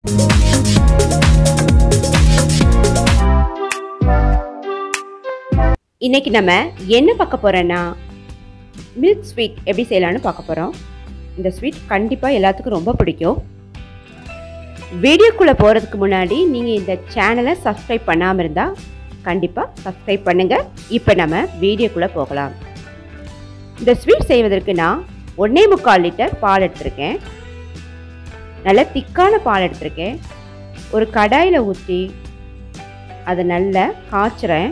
இன்னைக்கு நம்ம என்ன பார்க்க போறோன்னா மில்க் ஸ்வீட் எப்படி செய்யலாம்னு பார்க்க போகிறோம் இந்த ஸ்வீட் கண்டிப்பாக எல்லாத்துக்கும் ரொம்ப பிடிக்கும் வீடியோக்குள்ளே போகிறதுக்கு முன்னாடி நீங்கள் இந்த சேனலை சப்ஸ்கிரைப் பண்ணாமல் இருந்தால் கண்டிப்பாக சப்ஸ்கிரைப் பண்ணுங்கள் இப்போ நம்ம வீடியோக்குள்ளே போகலாம் இந்த ஸ்வீட் செய்வதற்கு நான் ஒன்றே முக்கால் லிட்டர் பால் எடுத்திருக்கேன் நல்ல திக்கான பால் எடுத்திருக்கேன் ஒரு கடாயில் ஊற்றி அதை நல்லா காய்ச்சுறேன்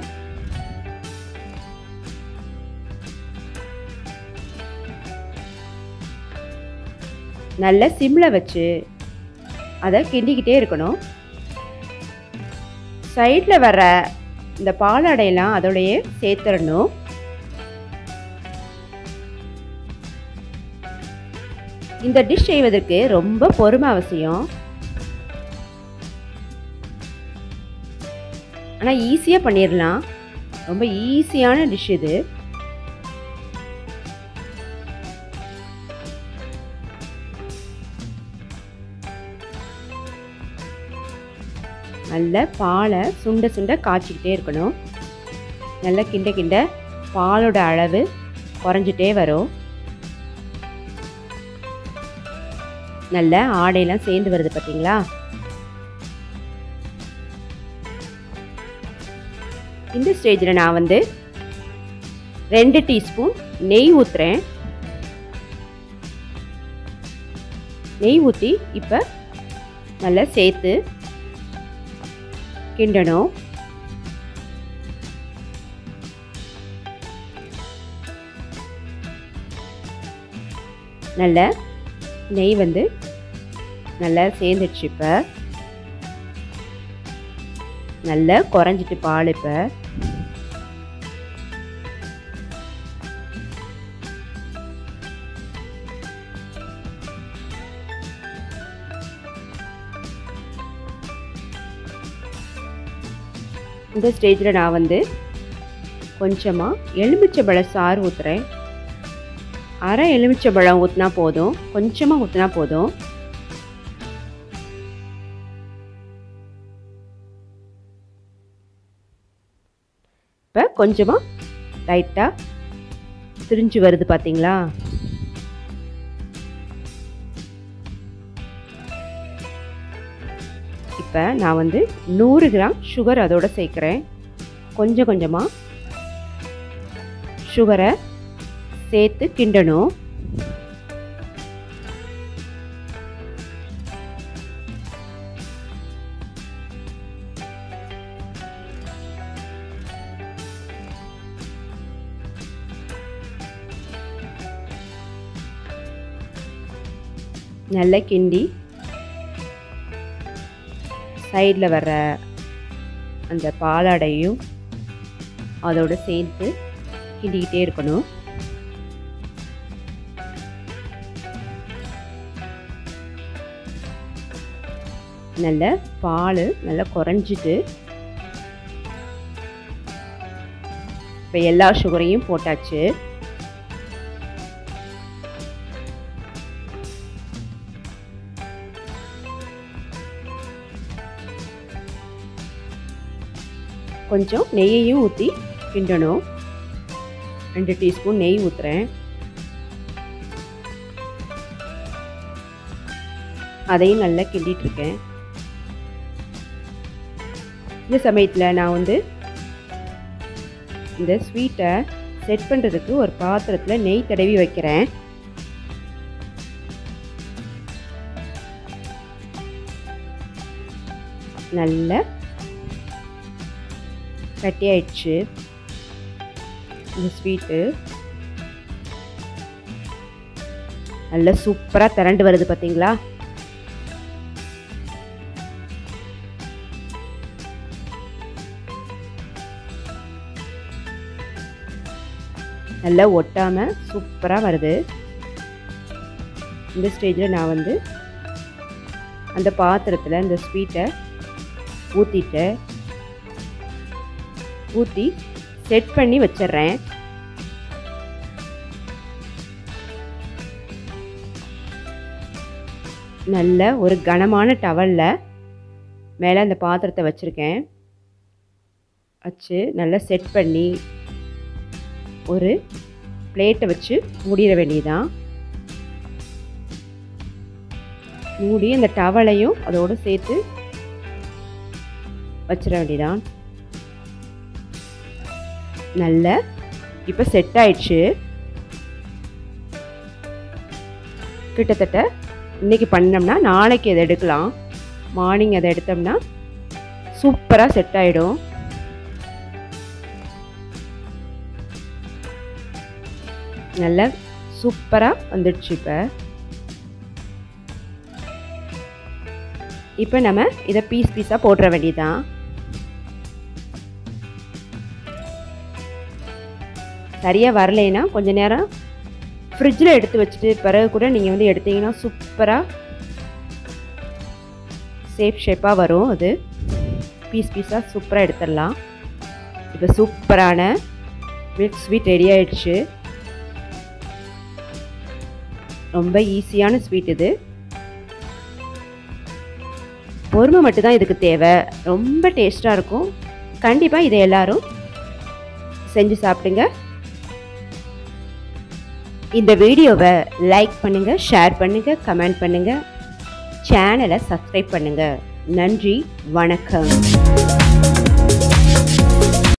நல்ல சிம்மில் வச்சு அதை கிண்டிக்கிட்டே இருக்கணும் சைடில் வர இந்த பாலாடையெல்லாம் அதோடையே சேர்த்துடணும் இந்த டிஷ் செய்வதற்கு ரொம்ப பொறுமை அவசியம் ஆனால் ஈஸியாக பண்ணிடலாம் ரொம்ப ஈஸியான டிஷ் இது நல்ல பாலை சுண்ட சுண்ட காய்ச்சிக்கிட்டே இருக்கணும் நல்லா கிண்ட கிண்ட பாலோட அளவு குறைஞ்சிட்டே வரும் நல்ல ஆடையெல்லாம் சேர்ந்து வருது பார்த்தீங்களா இந்த ஸ்டேஜில் நான் வந்து ரெண்டு டீஸ்பூன் நெய் ஊற்றுறேன் நெய் ஊற்றி இப்போ நல்லா சேர்த்து கிண்டணும் நல்ல நெய் வந்து நல்லா சேர்ந்துடுச்சு இப்போ நல்லா குறைஞ்சிட்டு பால் இப்போ இந்த ஸ்டேஜில் நான் வந்து கொஞ்சமாக எலுமிச்சை சாறு ஊற்றுறேன் அரை எலுமிச்சை பழம் ஊற்றினா போதும் கொஞ்சமாக ஊற்றினா போதும் இப்போ கொஞ்சமாக லைட்டாக திரிஞ்சு வருது பார்த்தீங்களா இப்போ நான் வந்து நூறு கிராம் சுகர் அதோட சேர்க்குறேன் கொஞ்சம் கொஞ்சமாக சுகரை சேர்த்து கிண்டணும் நல்லா கிண்டி சைடில் வர்ற அந்த பாலாடையும் அதோடு சேர்த்து கிண்டிக்கிட்டே இருக்கணும் நல்ல பால் நல்லா குறைஞ்சிட்டு இப்போ எல்லா சுகரையும் போட்டாச்சு கொஞ்சம் நெய்யையும் ஊற்றி கிண்டணும் ரெண்டு டீஸ்பூன் நெய் ஊற்றுறேன் அதையும் நல்லா கிண்டிகிட்ருக்கேன் இந்த சமயத்தில் நான் வந்து இந்த ஸ்வீட்டை செட் பண்ணுறதுக்கு ஒரு பாத்திரத்தில் நெய் தடவி வைக்கிறேன் நல்ல கட்டி ஆயிடுச்சு இந்த ஸ்வீட்டு நல்ல சூப்பராக திரண்டு வருது பார்த்தீங்களா நல்லா ஒட்டாமல் சூப்பராக வருது இந்த ஸ்டேஜில் நான் வந்து அந்த பாத்திரத்தில் இந்த ஸ்வீட்டை ஊற்றிட்டேன் ஊற்றி செட் பண்ணி வச்சிட்றேன் நல்ல ஒரு கனமான டவலில் மேலே அந்த பாத்திரத்தை வச்சுருக்கேன் வச்சு நல்லா செட் பண்ணி ஒரு பிளேட்டை வச்சு மூடிட வேண்டியதான் மூடி அந்த டவலையும் அதோடு சேர்த்து வச்சிட வேண்டியதான் நல்ல இப்போ செட் ஆயிடுச்சு கிட்டத்தட்ட இன்றைக்கி பண்ணோம்னா நாளைக்கு அதை எடுக்கலாம் மார்னிங் அதை எடுத்தோம்னா சூப்பராக செட் ஆகிடும் நல்ல சூப்பராக வந்துடுச்சு இப்போ இப்போ நம்ம இதை பீஸ் பீஸாக போட்டுற வேண்டியதான் சரியாக வரலைன்னா கொஞ்ச நேரம் ஃப்ரிட்ஜில் எடுத்து வச்சுட்டு பிறகு கூட நீங்கள் வந்து எடுத்தீங்கன்னா சூப்பராக சேஃப் ஷேப்பாக வரும் அது பீஸ் பீஸாக சூப்பராக எடுத்துடலாம் இப்போ சூப்பரான மில்க் ஸ்வீட் ரெடி ஆயிடுச்சு ரொம்ப ஈஸியான ஸ்வீட் இது பொறுமை மட்டும்தான் இதுக்கு தேவை ரொம்ப டேஸ்ட்டாக இருக்கும் கண்டிப்பாக இதை எல்லாரும் செஞ்சு சாப்பிடுங்க இந்த வீடியோவை லைக் பண்ணுங்கள் ஷேர் பண்ணுங்கள் கமெண்ட் பண்ணுங்கள் சேனலை சப்ஸ்கிரைப் பண்ணுங்கள் நன்றி வணக்கம்